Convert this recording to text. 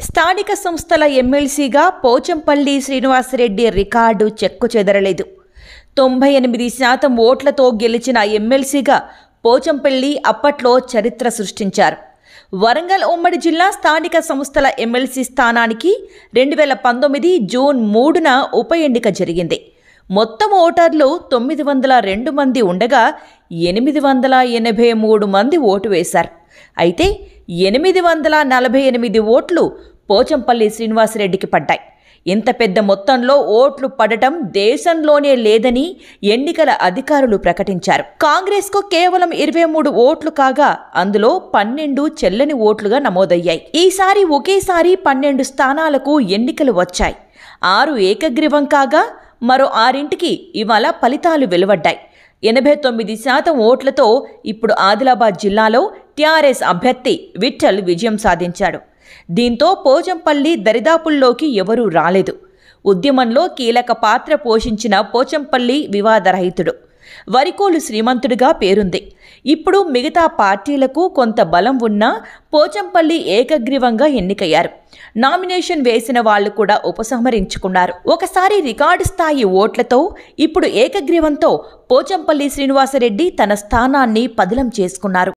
స్థానిక సంస్థల ఎమ్మెల్సీగా పోచంపల్లి శ్రీనివాసరెడ్డి రికార్డు చెక్కు చెదరలేదు తొంభై ఎనిమిది శాతం ఓట్లతో గెలిచిన ఎమ్మెల్సీగా పోచంపల్లి అప్పట్లో చరిత్ర సృష్టించారు వరంగల్ ఉమ్మడి జిల్లా స్థానిక సంస్థల ఎమ్మెల్సీ స్థానానికి రెండు వేల పంతొమ్మిది జూన్ మూడున ఉప ఎన్నిక జరిగింది మొత్తం ఓటర్లు తొమ్మిది వందల రెండు మంది ఉండగా ఎనిమిది వందల ఎనభై మూడు మంది ఓటు వేశారు అయితే ఎనిమిది వందల నలభై ఎనిమిది ఓట్లు పోచంపల్లి శ్రీనివాసరెడ్డికి పడ్డాయి ఇంత పెద్ద మొత్తంలో ఓట్లు పడటం దేశంలోనే లేదని ఎన్నికల అధికారులు ప్రకటించారు కాంగ్రెస్కు కేవలం ఇరవై మూడు ఓట్లు కాగా అందులో పన్నెండు చెల్లని ఓట్లుగా నమోదయ్యాయి ఈసారి ఒకేసారి పన్నెండు స్థానాలకు ఎన్నికలు వచ్చాయి ఆరు ఏకగ్రీవం కాగా మరో ఆరింటికి ఇవాళ ఫలితాలు వెలువడ్డాయి ఎనభై తొమ్మిది శాతం ఓట్లతో ఇప్పుడు ఆదిలాబాద్ జిల్లాలో టీఆర్ఎస్ అభ్యర్థి విఠల్ విజయం సాధించాడు దీంతో పోచంపల్లి దరిదాపుల్లోకి ఎవరూ రాలేదు ఉద్యమంలో కీలక పాత్ర పోషించిన పోచంపల్లి వివాదరహితుడు వరికోలు శ్రీమంతుడిగా పేరుంది ఇప్పుడు మిగతా పార్టీలకు కొంత బలం ఉన్నా పోచంపల్లి ఏకగ్రీవంగా ఎన్నికయ్యారు నామినేషన్ వేసిన వాళ్ళు కూడా ఉపసంహరించుకున్నారు ఒకసారి రికార్డు స్థాయి ఓట్లతో ఇప్పుడు ఏకగ్రీవంతో పోచంపల్లి శ్రీనివాసరెడ్డి తన స్థానాన్ని పదిలం చేసుకున్నారు